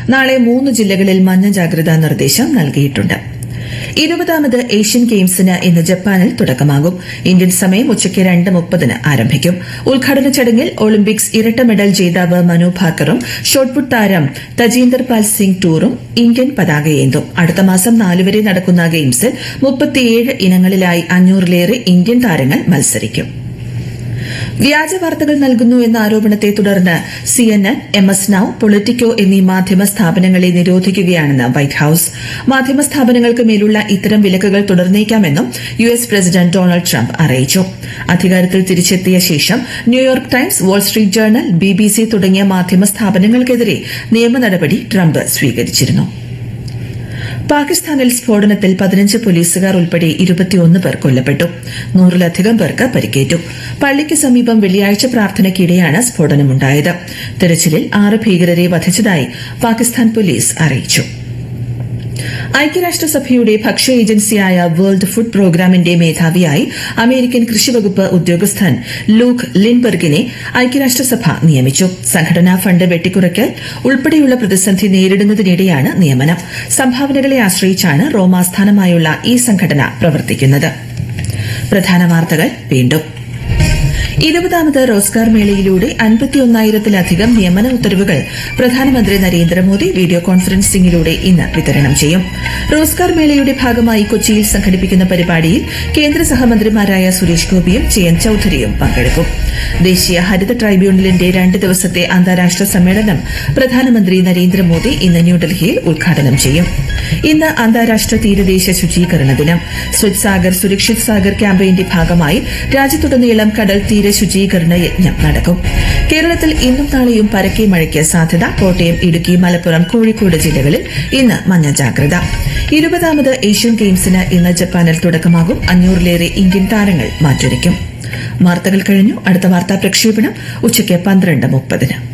നാളെ മൂന്ന് ജില്ലകളിൽ മഞ്ഞ ജാഗ്രതാ നിർദ്ദേശം നൽകിയിട്ടുണ്ട് ഇരുപതാമത് ഏഷ്യൻ ഗെയിംസിന് ഇന്ന് ജപ്പാനിൽ തുടക്കമാകും ഇന്ത്യൻ സമയം ഉച്ചയ്ക്ക് രണ്ട് മുപ്പതിന് ആരംഭിക്കും ഉദ്ഘാടന ചടങ്ങിൽ ഒളിമ്പിക്സ് ഇരട്ട മെഡൽ ജേതാവ് മനു ഭാക്കറും ഷോട്ട്പുട്ട് താരം തജീന്ദർ പാൽ സിംഗ് ടൂറും ഇന്ത്യൻ പതാകയേന്തും അടുത്ത മാസം നാലുവരെ നടക്കുന്ന ഗെയിംസിൽ മുപ്പത്തിയേഴ് ഇനങ്ങളിലായി അഞ്ഞൂറിലേറെ ഇന്ത്യൻ താരങ്ങൾ മത്സരിക്കും വ്യാജ വാർത്തകൾ നൽകുന്നു എന്ന ആരോപണത്തെ തുടർന്ന് CNN M S now Politico എന്നീ മാധ്യമ സ്ഥാപനങ്ങളെ നിരോധിക്കുകയാണെന്ന് വൈറ്റ് ഹൌസ് മാധ്യമ സ്ഥാപനങ്ങൾക്ക് മേലുള്ള ഇത്തരം വിലക്കുകൾ തുടർന്നേക്കാമെന്നും U S president Donald Trump അറിയിച്ചു അധികാരത്തിൽ തിരിച്ചെത്തിയ ശേഷം New York Times Wall Street Journal BBC തുടങ്ങിയ മാധ്യമ സ്ഥാപനങ്ങൾക്കെതിരെ നിയമ നടപടി ട്രംപ് സ്വീകരിച്ചിരുന്നു പാകിസ്ഥാനിൽ സ്ഫോടനത്തിൽ പതിനഞ്ച് പോലീസുകാർ ഉൾപ്പെടെ ഇരുപത്തിയൊന്ന് പേർ കൊല്ലപ്പെട്ടു നൂറിലധികം പേർക്ക് പരിക്കേറ്റു പള്ളിക്ക് സമീപം വെള്ളിയാഴ്ച പ്രാർത്ഥനയ്ക്കിടെയാണ് സ്ഫോടനമുണ്ടായത് തെരച്ചിലിൽ ആറ് ഭീകരരെ വധിച്ചതായി പാകിസ്ഥാൻ പോലീസ് അറിയിച്ചു ഐക്യരാഷ്ട്രസഭയുടെ ഭക്ഷ്യ ഏജൻസിയായ വേൾഡ് ഫുഡ് പ്രോഗ്രാമിന്റെ മേധാവിയായി അമേരിക്കൻ കൃഷിവകുപ്പ് ഉദ്യോഗസ്ഥൻ ലൂക്ക് ലിൻബർഗിനെ ഐക്യരാഷ്ട്രസഭ നിയമിച്ചു സംഘടനാ ഫണ്ട് വെട്ടിക്കുറയ്ക്കൽ ഉൾപ്പെടെയുള്ള പ്രതിസന്ധി നേരിടുന്നതിനിടെയാണ് നിയമനം സംഭാവനകളെ ആശ്രയിച്ചാണ് റോമാസ്ഥാനമായുള്ള ഈ സംഘടന പ്രവർത്തിക്കുന്നത് പ്രധാന വാർത്തകൾ വീണ്ടും ഇരുപതാമത് റോസ്ഗാർ മേളയിലൂടെ അൻപത്തിയൊന്നായിരത്തിലധികം നിയമന ഉത്തരവുകൾ പ്രധാനമന്ത്രി നരേന്ദ്രമോദി വീഡിയോ കോൺഫറൻസിംഗിലൂടെ ഇന്ന് വിതരണം ചെയ്യും റോസ്ഗാർ മേളയുടെ ഭാഗമായി കൊച്ചിയിൽ സംഘടിപ്പിക്കുന്ന പരിപാടിയിൽ കേന്ദ്ര സഹമന്ത്രിമാരായ സുരേഷ് ഗോപിയും ജയന്ത് ചൌധരിയും പങ്കെടുക്കും ദേശീയ ഹരിത ട്രൈബ്യൂണലിന്റെ രണ്ട് ദിവസത്തെ അന്താരാഷ്ട്ര സമ്മേളനം പ്രധാനമന്ത്രി നരേന്ദ്രമോദി ഇന്ന് ന്യൂഡൽഹിയിൽ ഉദ്ഘാടനം ചെയ്യും ഇന്ന് അന്താരാഷ്ട്ര തീരദേശ ശുചീകരണ ദിനം സ്വച്ഛ് സാഗർ സുരക്ഷിത് സാഗർ ക്യാമ്പയിന്റെ ഭാഗമായി രാജ്യത്തുടനീളം കടൽ തീര ശുചീകരണ യജ്ഞം നടക്കും കേരളത്തിൽ ഇന്നും നാളെയും പരക്കെ മഴയ്ക്ക് സാധ്യത കോട്ടയം ഇടുക്കി മലപ്പുറം കോഴിക്കോട് ജില്ലകളിൽ ഇന്ന് മഞ്ഞ ജാഗ്രത ഇരുപതാമത് ഏഷ്യൻ ഗെയിംസിന് ഇന്ന് ജപ്പാനിൽ തുടക്കമാകും അഞ്ഞൂറിലേറെ ഇന്ത്യൻ താരങ്ങൾ മാറ്റുരയ്ക്കും വാർത്തകൾ കഴിഞ്ഞു അടുത്ത വാർത്താ പ്രക്ഷേപണം ഉച്ചയ്ക്ക് പന്ത്രണ്ട് മുപ്പതിന്